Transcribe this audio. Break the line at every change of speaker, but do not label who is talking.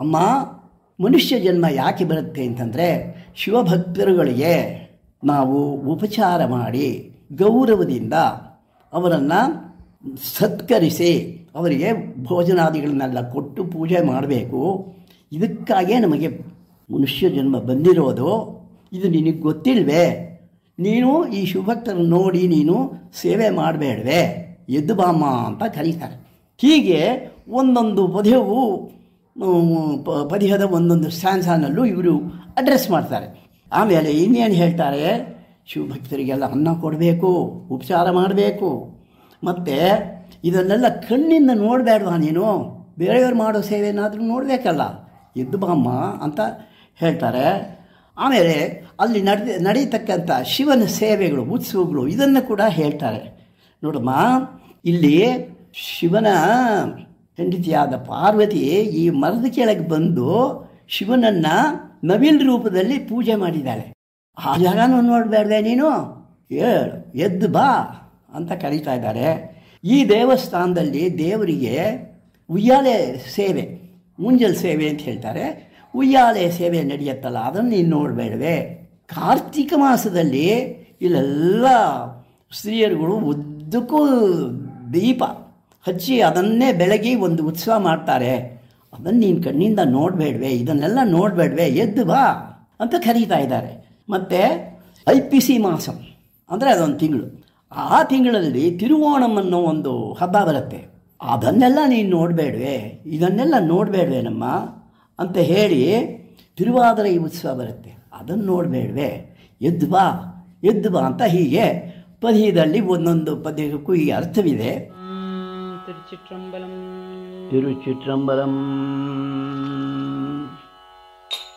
ಅಮ್ಮ ಮನುಷ್ಯ ಜನ್ಮ ಯಾಕೆ ಬರುತ್ತೆ ಅಂತಂದರೆ ಶಿವಭಕ್ತರುಗಳಿಗೆ ನಾವು ಉಪಚಾರ ಮಾಡಿ ಗೌರವದಿಂದ ಅವರನ್ನು ಸತ್ಕರಿಸಿ ಅವರಿಗೆ ಭೋಜನಾದಿಗಳನ್ನೆಲ್ಲ ಕೊಟ್ಟು ಪೂಜೆ ಮಾಡಬೇಕು ಇದಕ್ಕಾಗೇ ನಮಗೆ ಮನುಷ್ಯ ಜನ್ಮ ಬಂದಿರೋದು ಇದು ನಿನಗೆ ಗೊತ್ತಿಲ್ವೇ ನೀನು ಈ ಶಿವಭಕ್ತರನ್ನು ನೋಡಿ ನೀನು ಸೇವೆ ಮಾಡಬೇಡವೆ ಎದ್ದು ಬಾಮ್ಮ ಅಂತ ಕರೀತಾರೆ ಹೀಗೆ ಒಂದೊಂದು ಪದ್ಯವು ಮ್, ಪ- ಪದ್ಯದ ಒಂದೊಂದು ಸ್ಟ್ಯಾನ್ಸನಲ್ಲೂ ಇವರು ಅಡ್ರೆಸ್ ಮಾಡ್ತಾರೆ ಆಮೇಲೆ ಇನ್ನೇನು ಹೇಳ್ತಾರೆ ಶಿವಭಕ್ತರಿಗೆಲ್ಲ ಅನ್ನ ಕೊಡಬೇಕು ಉಪಚಾರ ಮಾಡಬೇಕು ಮತ್ತು ಇದನ್ನೆಲ್ಲ ಕಣ್ಣಿಂದ ನೋಡಬೇಡವಾ ನೀನು ಬೇರೆಯವ್ರು ಮಾಡೋ ಸೇವೆನಾದರೂ ನೋಡಬೇಕಲ್ಲ ಎದ್ದು ಬಾಮ್ಮ ಅಂತ ಹೇಳ್ತಾರೆ ಆಮೇಲೆ ಅಲ್ಲಿ ನಡೆ ನಡೀತಕ್ಕಂಥ ಶಿವನ ಸೇವೆಗಳು ಉತ್ಸವಗಳು ಇದನ್ನು ಕೂಡ ಹೇಳ್ತಾರೆ ನೋಡಮ್ಮ ಇಲ್ಲಿ ಶಿವನ ಹೆಂಡತಿಯಾದ ಪಾರ್ವತಿ ಈ ಮರದ ಕೆಳಗೆ ಬಂದು ಶಿವನನ್ನು ನವಿಲ್ ರೂಪದಲ್ಲಿ ಪೂಜೆ ಮಾಡಿದ್ದಾಳೆ ಆ ಜಾಗನೂ ನೋಡಬೇಡ್ವೆ ನೀನು ಹೇಳು ಎದ್ದು ಬಾ ಅಂತ ಕರೀತಾ ಇದ್ದಾರೆ ಈ ದೇವಸ್ಥಾನದಲ್ಲಿ ದೇವರಿಗೆ ಉಯ್ಯಾಲೆ ಸೇವೆ ಮುಂಜಲ್ ಸೇವೆ ಅಂತ ಹೇಳ್ತಾರೆ ಉಯ್ಯಾಲೆ ಸೇವೆ ನಡೆಯುತ್ತಲ್ಲ ಅದನ್ನು ನೀನು ನೋಡಬೇಡವೆ ಕಾರ್ತಿಕ ಮಾಸದಲ್ಲಿ ಇಲ್ಲೆಲ್ಲ ಸ್ತ್ರೀಯರುಗಳು ಉದ್ದಕ್ಕೂ ದೀಪ ಹಚ್ಚಿ ಅದನ್ನೇ ಬೆಳಗಿ ಒಂದು ಉತ್ಸವ ಮಾಡ್ತಾರೆ ಅದನ್ನು ನೀನು ಕಣ್ಣಿಂದ ನೋಡಬೇಡ್ವೆ ಇದನ್ನೆಲ್ಲ ನೋಡಬೇಡ್ವೆ ಎದ್ದು ಬಾ ಅಂತ ಕರೀತಾ ಇದ್ದಾರೆ ಮತ್ತು ಐಪಿಸಿ ಮಾಸ ಅಂದರೆ ಅದೊಂದು ತಿಂಗಳು ಆ ತಿಂಗಳಲ್ಲಿ ತಿರುವೋಣಂ ಅನ್ನೋ ಒಂದು ಹಬ್ಬ ಬರುತ್ತೆ ಅದನ್ನೆಲ್ಲ ನೀನು ನೋಡಬೇಡ್ವೆ ಇದನ್ನೆಲ್ಲ ನೋಡಬೇಡ್ವೆ ನಮ್ಮ ಅಂತ ಹೇಳಿ ತಿರುವಾದರೈ ಉತ್ಸವ ಬರುತ್ತೆ ಅದನ್ನು ನೋಡಬೇಡ್ವೆ ಎದ್ದು ಬಾ ಎದ್ದು ಬಾ ಅಂತ ಹೀಗೆ ಪದ್ಯದಲ್ಲಿ ಒಂದೊಂದು ಪದ್ಯಕ್ಕೂ ಈ ಅರ್ಥವಿದೆ
திருச்சிற்றம்பலம்
ತಿರುಚಿಟ್ರಂಬರಂ